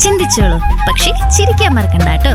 ചിന്തിച്ചോളൂ പക്ഷെ ചിരിക്കാൻ മറക്കണ്ട കേട്ടോ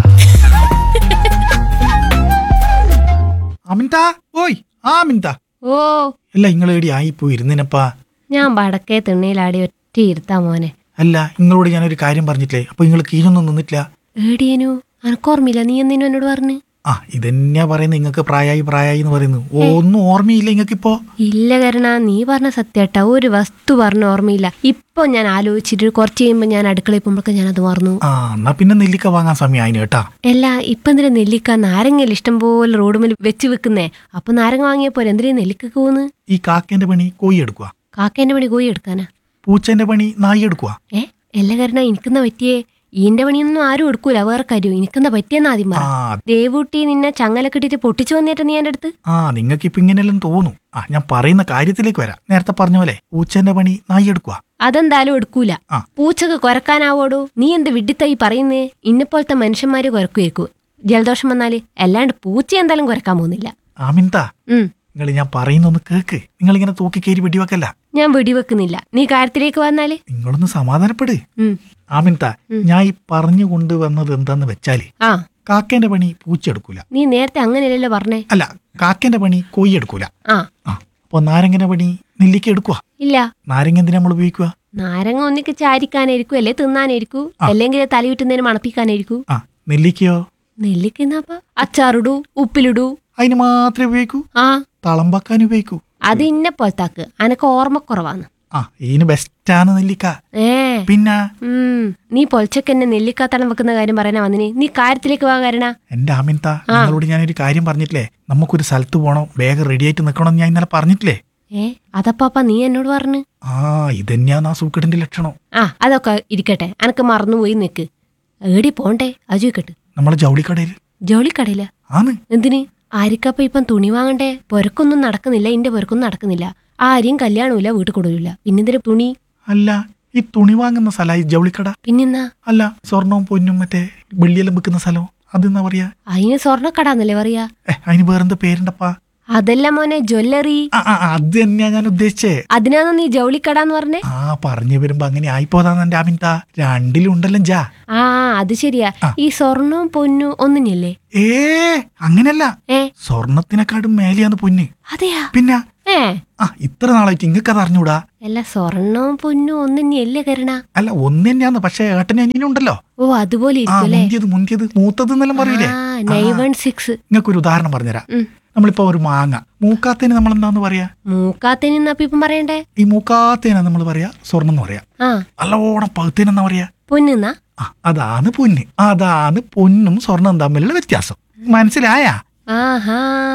അമിൻത ഓയ് ആ അമിൻത ഓ അല്ല നിങ്ങളേടി ആയിപ്പോയി ഇരുന്നിനപ്പാ ഞാൻ വടക്കേ തിണ്ണയിലാടി ഒറ്റ ഇരുത്താ മോനെ അല്ല നിങ്ങളോട് ഞാനൊരു കാര്യം പറഞ്ഞിട്ടില്ലേ അപ്പൊ നിങ്ങൾ കീഴൊന്നും നിന്നിട്ടില്ല ഏടിയനു അനക്കോർമ്മയില്ല നീ എന്തിനു എന്നോട് പറഞ്ഞു ആ ഇതന്നെയാ പറയുന്നത് നിങ്ങൾക്ക് പ്രായമായി പ്രായമായി എന്ന് പറയുന്നു ഓ, ഒന്നും ഓർമ്മയില്ല നിങ്ങൾക്കിപ്പോ ഇല്ല കരണ നീ പറഞ്ഞ സത്യേട്ടാ ഒരു വസ്തു പറഞ്ഞ ഓർമ്മയില്ല ഇപ്പൊ ഞാൻ ആലോചിച്ചിട്ട് കുറച്ച് കഴിയുമ്പോ ഞാൻ അടുക്കളയിൽ പോകുമ്പോഴൊക്കെ ഞാൻ അത് മറന്നു ആ എന്നാ പിന്നെ നെല്ലിക്ക വാങ്ങാൻ സമയം ആയിന് കേട്ടാ അല്ല ഇപ്പൊ എന്തിനാ നെല്ലിക്ക നാരങ്ങയിൽ ഇഷ്ടം പോലെ റോഡുമിൽ വെച്ച് വെക്കുന്നേ അപ്പൊ നാരങ്ങ വാങ്ങിയ പോലെ എന്തിനാ നെല്ലിക്ക പോകുന്നു ഈ കാക്കേന്റെ പണി കോയി എടുക്കുക കാക്കേന്റെ പണി കോയി എടുക്കാനാ പൂച്ചേന്റെ പണി നായി എടുക്കുക ഏ എല്ലാ കരണ എനിക്കെന്താ പറ്റിയേ ഈന്റെ പണിയൊന്നും ആരും എടുക്കൂല വേറെ കാര്യം എനിക്കെന്താ പറ്റിയെന്ന് ആദ്യം പറ ആ ദേവൂട്ടി നിന്നെ ചങ്ങല കെട്ടിട്ട് പൊട്ടിച്ചു വന്നിട്ട് നീ എന്റെ അടുത്ത് ആ നിങ്ങൾക്ക് ഇപ്പൊ ഇങ്ങനെയെല്ലാം തോന്നും ആ ഞാൻ പറയുന്ന കാര്യത്തിലേക്ക് വരാം നേരത്തെ പറഞ്ഞ പോലെ പൂച്ചേന്റെ പണി നായി എടുക്കുക അതെന്തായാലും എടുക്കൂല ആ. പൂച്ചക്ക് കൊരക്കാനാവോടോ നീ എന്ത് വിഡിത്തായി പറയുന്നേ ഇന്നെപ്പോലത്തെ മനുഷ്യന്മാര് കൊരക്കുമായിരിക്കും ജലദോഷം വന്നാല് അല്ലാണ്ട് പൂച്ച എന്തായാലും കൊരക്കാൻ പോകുന്നില്ല ആമിൻത ഉം നിങ്ങൾ ഞാൻ പറയുന്നൊന്ന് കേക്ക് നിങ്ങൾ ഇങ്ങനെ തൂക്കി കയറി വെടിവെക്കല്ല ഞാൻ വെടിവെക്കുന്നില്ല നീ കാര്യത്തിലേക്ക് വന്നാല് നിങ്ങളൊന്ന് സമാധാനപ്പെട് ഉം ആമിൻത ഞാൻ ഈ പറഞ്ഞു കൊണ്ടുവന്നത് എന്താന്ന് വെച്ചാല് ആ കാക്കേന്റെ പണി പൂച്ച എടുക്കൂല നീ നേരത്തെ അങ്ങനെയല്ലല്ലോ പറഞ്ഞേ അല്ല കാക്കേന്റെ പണി കൊയ്യ് എടുക്കൂല ആ ആ അപ്പൊ നാരങ്ങന്റെ പണി നെല്ലിക്ക എടുക്കുക ഇല്ല നാരങ്ങ എന്തിനാ നമ്മൾ ഉപയോഗിക്കുക നാരങ്ങ ഒന്നിക്ക് ചാരിക്കാനായിരിക്കും അല്ലെ തിന്നാനായിരിക്കും അല്ലെങ്കിൽ തലയുറ്റുന്നതിന് മണപ്പിക്കാനായിരിക്കും ആ നെല്ലിക്കയോ നെല്ലിക്കുന്നപ്പ അച്ചാറിടൂ ഉപ്പിലിടൂ അതിന് മാത്രമേ ഉപയോഗിക്കൂ ആ തളം വെക്കാൻ ഉപയോഗിക്കൂ അത് ഇന്നെ പോലത്താക്ക് അനക്ക് ഓർമ്മക്കുറവാണ് ആ ഇതിന് ബെസ്റ്റാണ് നെല്ലിക്ക ഏ പിന്നെ ഉം നീ പൊലച്ചക്ക് എന്നെ നെല്ലിക്കാത്തളം വെക്കുന്ന കാര്യം പറയാനാ വന്നിനി നീ കാര്യത്തിലേക്ക് വാ കാരണ എന്റെ ആമിൻത നിങ്ങളോട് ഞാനൊരു കാര്യം പറഞ്ഞിട്ടില്ലേ നമുക്കൊരു സ്ഥലത്ത് പോകണം വേഗം റെഡി ആയിട്ട് നിൽക്കണം എന്ന് ഞാൻ ഇന്നലെ പറഞ്ഞിട്ടില്ലേ ഏ അതപ്പാപ്പ നീ എന്നോട് പറഞ്ഞു ആ ഇതന്നെയാണ് ആ സൂക്കടിന്റെ ലക്ഷണം ആ അതൊക്കെ ഇരിക്കട്ടെ അനക്ക് മറന്നുപോയി നിക്ക് ഏടി പോണ്ടേ അത് ചോദിക്കട്ടെ നമ്മളെ ജൗളിക്കടയിൽ ജോളിക്കടയില്ല ആന്ന് എന്തിന് ആരിക്കപ്പ ഇപ്പം തുണി വാങ്ങണ്ടേ പൊരക്കൊന്നും നടക്കുന്നില്ല ഇന്റെ പൊരക്കൊന്നും നടക്കുന്നില്ല ആരെയും കല്യാണമില്ല വീട്ടിൽ കൊടുക്കില്ല പിന്നെന്തിന് തുണി അല്ല ഈ തുണി വാങ്ങുന്ന സ്ഥലമായി ജൗളിക്കട പിന്നെന്നാ അല്ല സ്വർണവും പൊന്നും മറ്റേ വെള്ളിയെല്ലാം വിൽക്കുന്ന സ്ഥലം അതെന്നാ പറയാ അതിന് സ്വർണ്ണക്കടാന്നല്ലേ പറയാ ഏ അതിന് വേറെന്താ പേരുണ്ടപ്പാ അതല്ല മോനെ ജ്വല്ലറി ആ ആ, ആ, അത് തന്നെയാ ഞാൻ ഉദ്ദേശിച്ചേ അതിനാണോ നീ ജൗളിക്കടാന്ന് പറഞ്ഞേ ആ പറഞ്ഞു വരുമ്പോ അങ്ങനെ ആയിപ്പോതാന്ന് എന്റെ ആമിൻത രണ്ടിലും ഉണ്ടല്ലോ ജാ ആ അത് ശരിയാ ഈ സ്വർണവും പൊന്നും ഒന്നിനല്ലേ ഏ അങ്ങനല്ല ഏ സ്വർണത്തിനെക്കാട്ടും മേലെയാന്ന് പൊന്ന് അതെയാ പിന്നെ ഏ ആ ഇത്ര നാളായിട്ട് ഇങ്ങക്ക് അത് അറിഞ്ഞൂടാ അല്ല സ്വർണവും പൊന്നും ഒന്നിനല്ലേ കരുണ അല്ല ഒന്ന് തന്നെയാന്ന് പക്ഷെ ഏട്ടന് അനിയനുണ്ടല്ലോ ഓ അതുപോലെ ആ ഇരിക്കും അല്ലേ മുന്തിയത് മുന്തിയത് മൂത്തത് എന്നെല്ലാം പറയൂലേ ആ നയൻ വൺ സിക്സ് നിങ്ങൾക്ക് ഒരു ഉദാഹരണം പറഞ്ഞുതരാം ഉം. നമ്മളിപ്പോ ഒരു മാങ്ങ മൂക്കാത്തേന് നമ്മൾ എന്താന്ന് പറയാ മൂക്കാത്തനി എന്നപ്പ ഇപ്പം പറയണ്ടേ ഈ മൂക്കാത്തേനാ നമ്മൾ പറയാ സ്വർണം എന്ന് പറയാ ആ നല്ലോണം പകുത്തേനെന്നാ പറയാ പൊന്നുന്നാ ആ അതാണ് പൊന്ന് അതാണ് പൊന്നും സ്വർണം തമ്മിലുള്ള വ്യത്യാസം മനസ്സിലായാ ആഹാ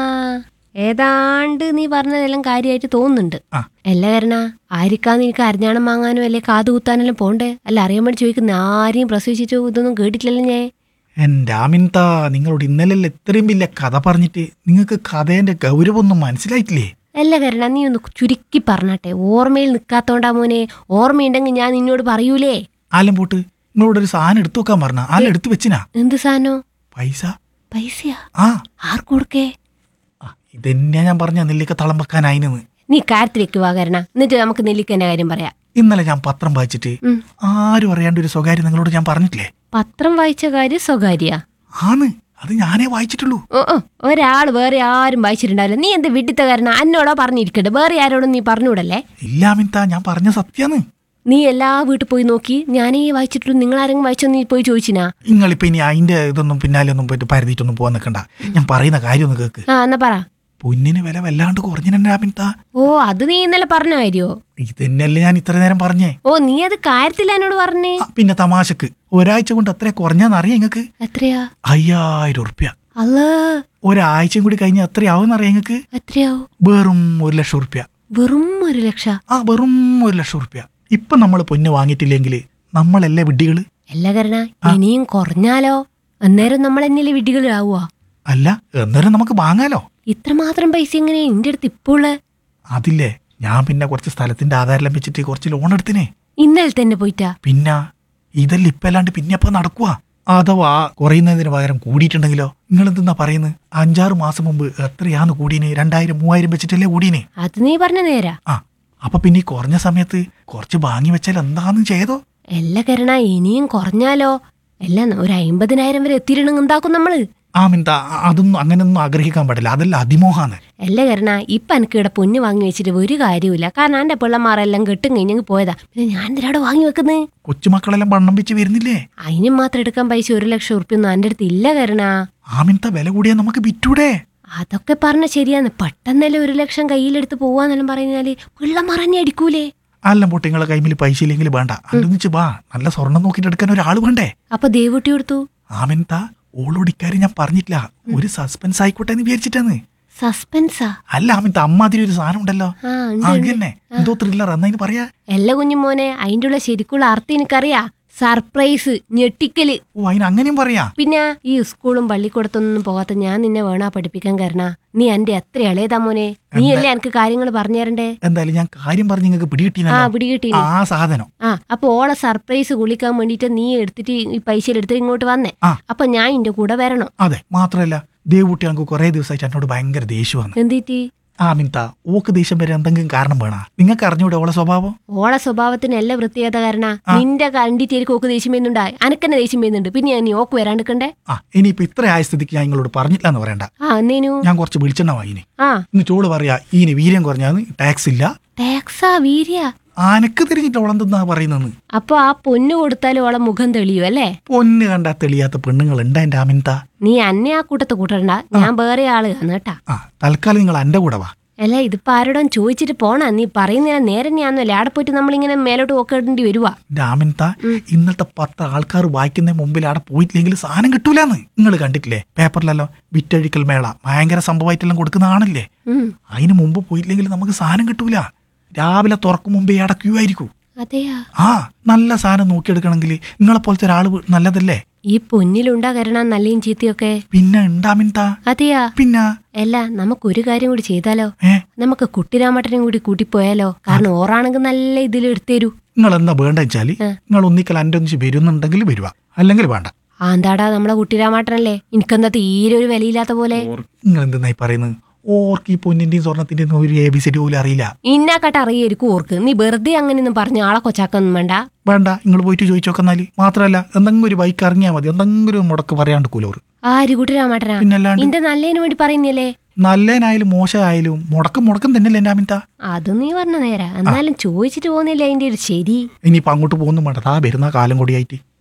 ഏതാണ്ട് നീ പറഞ്ഞതെല്ലാം കാര്യമായിട്ട് തോന്നുന്നുണ്ട് ആ. അല്ല കരണ ആരിക്കാന്ന് എനിക്ക് അരഞ്ഞാണം വാങ്ങാനോ അല്ലെ കാത് കുത്താനെല്ലാം പോണ്ടേ അല്ല അറിയാൻ വേണ്ടി ചോദിക്കുന്ന ആരെയും പ്രസവിച്ചിട്ടോ ഇതൊന്നും കേട്ടിട്ടില്ലല്ലോ ഞാൻ എന്റെ ആമിൻത നിങ്ങളോട് ഇന്നലെ ഇത്രയും വലിയ കഥ പറഞ്ഞിട്ട് നിങ്ങൾക്ക് കഥേന്റെ ഗൗരവമൊന്നും മനസ്സിലായിട്ടില്ലേ അല്ല കരണ നീ ഒന്ന് ചുരുക്കി പറഞ്ഞട്ടെ ഓർമ്മയിൽ നിൽക്കാത്തോണ്ടാ മോനെ ഓർമ്മയുണ്ടെങ്കിൽ ഞാൻ നിന്നോട് പറയൂലേ ആലം പോട്ട് നിങ്ങളോട് ഒരു സാധനം എടുത്തു വെക്കാൻ പറഞ്ഞ ആലം എടുത്തു വെച്ചിനാ എന്ത് സാധനോ പൈസ പൈസയാ ആ ആർക്ക് കൊടുക്കേ ആ, ഇതന്നെയാ ഞാൻ പറഞ്ഞ നെല്ലിക്ക തളം വെക്കാനായിനെന്ന് നീ കാര്യത്തിലേക്ക് വാ കരണ എന്നിട്ട് നമുക്ക് നെല്ലിക്കന്റെ കാര്യം പറയാം ഇന്നലെ ഞാൻ പത്രം വായിച്ചിട്ട് ഉം. ആരും അറിയാണ്ട് ഒരു സ്വകാര്യം നിങ്ങളോട് ഞാൻ പറഞ്ഞിട്ടില്ലേ പത്രം വായിച്ച കാര്യം സ്വകാര്യ ആന്ന് അത് ഞാനേ വായിച്ചിട്ടുള്ളൂ ഓ ഓ ഒരാൾ വേറെ ആരും വായിച്ചിട്ടുണ്ടാവില്ല നീ എന്ത് വിഡിത്ത കാരണം എന്നോടോ പറഞ്ഞിരിക്കട്ടെ വേറെ ആരോടും നീ പറഞ്ഞുവിടല്ലേ ഇല്ല അമിൻത ഞാൻ പറഞ്ഞ സത്യാന്ന് നീ എല്ലാ വീട്ടിൽ പോയി നോക്കി ഞാനേ വായിച്ചിട്ടുള്ളൂ നിങ്ങൾ ആരെങ്കിലും വായിച്ചോ നീ പോയി ചോദിച്ചിനാ നിങ്ങളിപ്പോ ഇനി അതിന്റെ ഇതൊന്നും പിന്നാലെ ഒന്നും പോയിട്ട് പരതിയിട്ടൊന്നും പോകാൻ നിൽക്കണ്ട ഞാൻ പറയുന്ന കാര്യം ഒന്ന് കേക്ക് ആ എന്നാ പറ പൊന്നിന് വില വല്ലാണ്ട് കുറഞ്ഞിനെ അമിൻത ഓ അത് നീ ഇന്നലെ പറഞ്ഞ കാര്യോ ഇത് തന്നെയല്ലേ ഞാൻ ഇത്ര നേരം പറഞ്ഞേ ഓ നീ അത് കാര്യത്തില്ല എന്നോട് പറഞ്ഞേ ആ, പിന്നെ തമാശക്ക് ഒരാഴ്ച കൊണ്ട് എത്ര കുറഞ്ഞാന്നറിയാം നിങ്ങക്ക് എത്രയാ അയ്യായിരം ഉറുപ്യ അല്ല ഒരാഴ്ചയും കൂടി കഴിഞ്ഞ എത്രയാവും അറിയാം നിങ്ങക്ക് എത്രയാവും വെറും ഒരു ലക്ഷം ഉറുപ്യ വെറും ഒരു ലക്ഷ ആ വെറും ഒരു ലക്ഷം ഉറുപ്യ ഇപ്പൊ നമ്മൾ പൊന്ന് വാങ്ങിയിട്ടില്ലെങ്കിൽ നമ്മളല്ലേ വിഡ്ഢികള് അല്ല കരണ ഇനിയും കുറഞ്ഞാലോ അന്നേരം നമ്മൾ എന്നല്ലേ വിഡികളാവുക അല്ല എന്നേരം നമുക്ക് വാങ്ങാലോ ഇത്രമാത്രം പൈസ എങ്ങനെ എന്റെ അടുത്ത് ഇപ്പോള് അതില്ലേ ഞാൻ പിന്നെ കുറച്ച് സ്ഥലത്തിന്റെ ആധാരം വെച്ചിട്ട് കുറച്ച് ലോൺ എടുത്തിനെ ഇന്നലെ തന്നെ പോയിട്ടാ പിന്നെ ഇതെല്ലാം ഇപ്പൊ അല്ലാണ്ട് പിന്നെ എപ്പോ നടക്കുക അഥവാ കുറയുന്നതിന് പകരം കൂടിയിട്ടുണ്ടെങ്കിലോ നിങ്ങൾ എന്തെന്നാ പറയുന്നത് അഞ്ചാറ് മാസം മുമ്പ് എത്രയാന്ന് കൂടീന് രണ്ടായിരം മൂവായിരം വെച്ചിട്ടല്ലേ കൂടീനെ അത് നീ പറഞ്ഞ നേരാ ആ അപ്പൊ പിന്നെ ഈ കുറഞ്ഞ സമയത്ത് കുറച്ച് വാങ്ങി വെച്ചാൽ എന്താന്ന് ചെയ്തോ എല്ലാ കരണ ഇനിയും കുറഞ്ഞാലോ എല്ലാം ഒരു അമ്പതിനായിരം വരെ എത്തിയിടണമെങ്കിൽ എന്താക്കും നമ്മള് ആമിന്ത അതൊന്നും അങ്ങനെയൊന്നും ആഗ്രഹിക്കാൻ പാടില്ല അതല്ല അതിമോഹാണ് അല്ല കരണ ഇപ്പൊ എനിക്ക് ഇവിടെ പൊന്ന് വാങ്ങി വെച്ചിട്ട് ഒരു കാര്യമില്ല കാരണം എന്റെ പിള്ളമാരെല്ലാം കെട്ടും കഴിഞ്ഞങ്ങ് പോയതാ പിന്നെ ഞാൻ എന്തിനാടെ വാങ്ങി വെക്കുന്നത് കൊച്ചുമക്കളെല്ലാം വണ്ണം വെച്ച് വരുന്നില്ലേ അതിന് മാത്രം എടുക്കാൻ പൈസ ഒരു ലക്ഷം ഉറുപ്പ്യൊന്നും എൻ്റെ അടുത്ത് ഇല്ല കരണ ആമിന്ത വില കൂടിയാ നമുക്ക് വിറ്റൂടെ അതൊക്കെ പറഞ്ഞ ശരിയാന്ന് പെട്ടെന്നല്ലേ ഒരു ലക്ഷം കയ്യിലെടുത്ത് പോവാന്നെല്ലാം പറഞ്ഞാല് പിള്ളമാർ തന്നെ അടിക്കൂലേ അല്ല പൊട്ടി നിങ്ങളെ കൈമിൽ പൈസ ഇല്ലെങ്കിൽ വേണ്ട അല്ലെന്നിച്ച് വാ നല്ല സ്വർണം നോക്കിയിട്ട് എടുക്കാൻ ഒരാൾ വേണ്ടേ അപ്പൊ ദേവൂട്ടി കൊടുത്തു ആമിന്ത ഓളോട് ഇക്കാര്യം ഞാൻ പറഞ്ഞിട്ടില്ല ഒരു സസ്പെൻസ് ആയിക്കോട്ടെ എന്ന് വിചാരിച്ചിട്ടാണ് സസ്പെൻസാ അല്ല ആമിന്ത അമ്മാതിരി ഒരു സാധനം ഉണ്ടല്ലോ ആ ഉണ്ട്, ഉണ്ട്. അങ്ങനെ എന്തോ ത്രില്ലർ എന്നതിന് പറയാ എല്ലാ കുഞ്ഞുമോനെ അതിൻ്റെ ഉള്ള ശരിക്കുള്ള അർത്ഥം എനിക്കറിയാ സർപ്രൈസ് ഞെട്ടിക്കല് ഓ അതിന് അങ്ങനെയും പറയാ പിന്നെ ഈ സ്കൂളും പള്ളിക്കൂടത്തൊന്നും പോകാത്ത ഞാൻ നിന്നെ വേണാ പഠിപ്പിക്കാൻ കാരണ നീ എന്റെ എത്ര ഇളയതാ മോനെ നീ അല്ലേ എനിക്ക് കാര്യങ്ങൾ പറഞ്ഞു തരണ്ടേ എന്തായാലും ഞാൻ കാര്യം പറഞ്ഞ് നിങ്ങൾക്ക് ആ പിടികിട്ടിനല്ലോ പിടികിട്ടി ആ സാധനം ആ അപ്പൊ ഓളെ സർപ്രൈസ് കുളിക്കാൻ വേണ്ടിട്ട് നീ എടുത്തിട്ട് ഈ പൈസ എടുത്തിട്ട് ഇങ്ങോട്ട് വന്നേ ആ. അപ്പൊ ഞാൻ ഇന്റെ കൂടെ വരണം അതെ മാത്രമല്ല ദേവൂട്ടി ഞങ്ങൾക്ക് കുറെ ദിവസമായിട്ട് എന്നോട് ഭയങ്കര ദേഷ്യമാണ് എന്തിട്ട് ആ മിന്ത ഓക്ക് ദേഷ്യം വരെ എന്തെങ്കിലും കാരണം വേണ നിങ്ങൾക്ക് അറിഞ്ഞൂടെ ഓളെ സ്വഭാവം ഓളെ സ്വഭാവത്തിന് എല്ലാ വൃത്തിയാത്ത കാരണ നിന്റെ കണ്ടിട്ട് ഓക്ക് ദേഷ്യം വരുന്നുണ്ടായി അനക്കെന്നെ ദേഷ്യം വരുന്നുണ്ട് പിന്നെ ഞാൻ നീ ഓക്ക് വരാണ്ടിക്കണ്ടേ ആ ഇനിയിപ്പോ ഇത്ര ആയ സ്ഥിതിക്ക് ഞാൻ നിങ്ങളോട് പറഞ്ഞില്ല എന്ന് പറയണ്ട ആ എന്നേനു ഞാൻ കുറച്ച് വെളിച്ചെണ്ണ വാങ്ങിനി ആ ഇന്ന് ചോട് പറയാ ഈന് വീര്യം കുറഞ്ഞാന്ന് ടാക്സ് ഇല്ല ടാക്സാ വീര്യ ആനക്ക് തിരിഞ്ഞിട്ട് ഓളെന്തെന്നാ പറയുന്നെന്ന് അപ്പൊ ആ പൊന്നു കൊടുത്താലും ഓളെ മുഖം തെളിയൂ അല്ലേ പൊന്ന് കണ്ടാ തെളിയാത്ത പെണ്ണുങ്ങൾ ഉണ്ടാ എന്റെ ആമിൻത നീ അന്നെ ആ കൂട്ടത്ത് കൂട്ടണ്ട ഞാൻ വേറെ ആള് കേട്ടാ ആ തൽക്കാലം നിങ്ങൾ എന്റെ കൂടെ വാ അല്ല ഇതിപ്പോ ആരോടും ചോദിച്ചിട്ട് പോണ നീ പറയുന്നതിനെ നേരെ ഞാന്നല്ലേ അവിടെ പോയിട്ട് നമ്മളിങ്ങനെ മേലോട്ട് പോക്കേണ്ടി വരുവാ എന്റെ ആമിൻത ഇന്നത്തെ പത്ത് ആൾക്കാർ വായിക്കുന്ന മുമ്പിൽ അവിടെ പോയിട്ടില്ലെങ്കിൽ സാധനം കിട്ടൂലെന്ന് നിങ്ങൾ കണ്ടിട്ടില്ലേ പേപ്പറിലല്ലോ വിറ്റഴിക്കൽ മേള ഭയങ്കര സംഭവമായിട്ടെല്ലാം കൊടുക്കുന്നതാണല്ലേ ഉം അതിന് മുമ്പ് പോയിട്ടില്ലെങ്കിൽ നമുക്ക് സാധനം കിട്ടൂല രാവിലെ തുറക്കും മുമ്പേ അവിടെ ക്യൂ ആയിരിക്കും അതെയാ ആ നല്ല സാധനം നോക്കിയെടുക്കണമെങ്കിൽ നിങ്ങളെ പോലത്തെ ഒരാൾ നല്ലതല്ലേ ഈ പൊന്നിലുണ്ടാ കരണം നല്ലയും ചീത്തയൊക്കെ പിന്നെ ഉണ്ടാമിൻത അതെയാ പിന്നെ അല്ല നമുക്കൊരു കാര്യം കൂടി ചെയ്താലോ ഏ നമുക്ക് കുട്ടിരാമട്ടനും കൂടി കൂട്ടിപ്പോയാലോ കാരണം ഓറാണെങ്കിൽ നല്ല ഇതിൽ എടുത്തേരൂ നിങ്ങൾ എന്താ വേണ്ട വെച്ചാല് നിങ്ങൾ ഒന്നിക്കൽ എൻ്റെ ഒന്നിച്ച് വരുന്നുണ്ടെങ്കിൽ വരുക അല്ലെങ്കിൽ വേണ്ട ആന്താടാ നമ്മളെ കുട്ടിരാമാട്ടനല്ലേ എനിക്കെന്താ തീരെ ഒരു വിലയില്ലാത്ത പോലെ നിങ്ങൾ എന്തെന്നായി പറയുന്നത് ഓർക്ക് ഈ പൊന്നിന്റെയും സ്വർണത്തിന്റെയും ഒരു എ ബി സി ഡി പോലും അറിയില്ല ഇന്നാക്കട്ടെ അറിയായിരിക്കും ഓർക്ക് നീ വെറുതെ അങ്ങനെയൊന്നും പറഞ്ഞ ആളെ കൊച്ചാക്കൊന്നും വേണ്ട വേണ്ട നിങ്ങൾ പോയിട്ട് ചോദിച്ചു നോക്കുന്നാല് മാത്രമല്ല എന്തെങ്കിലും ഒരു ബൈക്ക് ഇറങ്ങിയാൽ മതി എന്തെങ്കിലും ഒരു മുടക്ക് പറയാണ്ട് കൂലോർ ആര് കുട്ടിരാമാട്ടനാ പിന്നല്ലാണ്ട് നിന്റെ നല്ലതിന് വേണ്ടി പറയുന്നില്ലേ നല്ലതിനായാലും മോശമായാലും മുടക്കം മുടക്കം തന്നെയല്ലേ എൻ്റെ അമിത അത് നീ പറഞ്ഞ നേരാ എന്നാലും ചോദിച്ചിട്ട് പോകുന്നില്ല അതിന്റെ ഒരു ശരി ഇനിയിപ്പോൾ അങ്ങോട്ട് പോകുന്നു വേണ്ട താ വരുന്ന കാലം കൂടിയായിട്ട്